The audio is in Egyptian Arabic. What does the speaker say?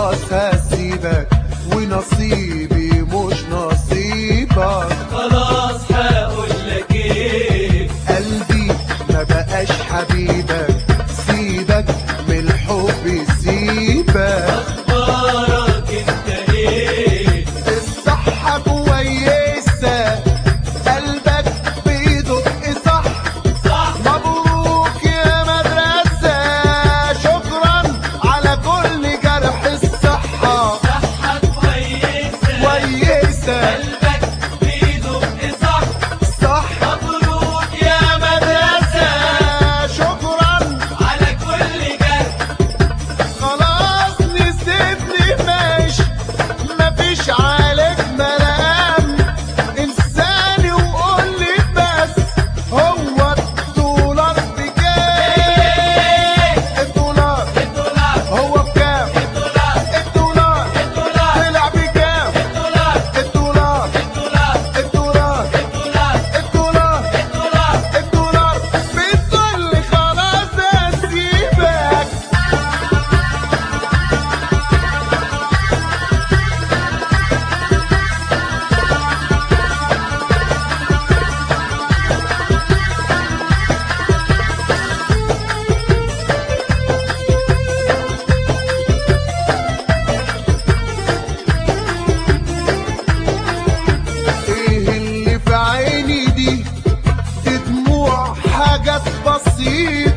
خلاص هسيبك ونصيبي مش نصيبك خلاص هقول لك ايه قلبي ما بقاش حبيبك سيبك من الحب سيبك اخبارك انت ايه الصحة كويسة قلبك بيدق صح صح مبروك يا مدرسة شكرا على كل جرح الصحة صحة كويسة كويسة قلبك بيدق صح صح مبروك يا مدرسة شكرا على كل جرح خلاص نسيبني ماشي مفيش عليك ملام انساني وقول لي بس هو الدولار بكام الدولار الدولار هو بكام الدولار الدولار الدولار طلع بكام الدولار الدولار الدولار الدولار الدولار الدولار الدولار الدولار بتقول لي خلاص اسيبك ايه اللي في عيني دي دي دموع حاجات بسيطة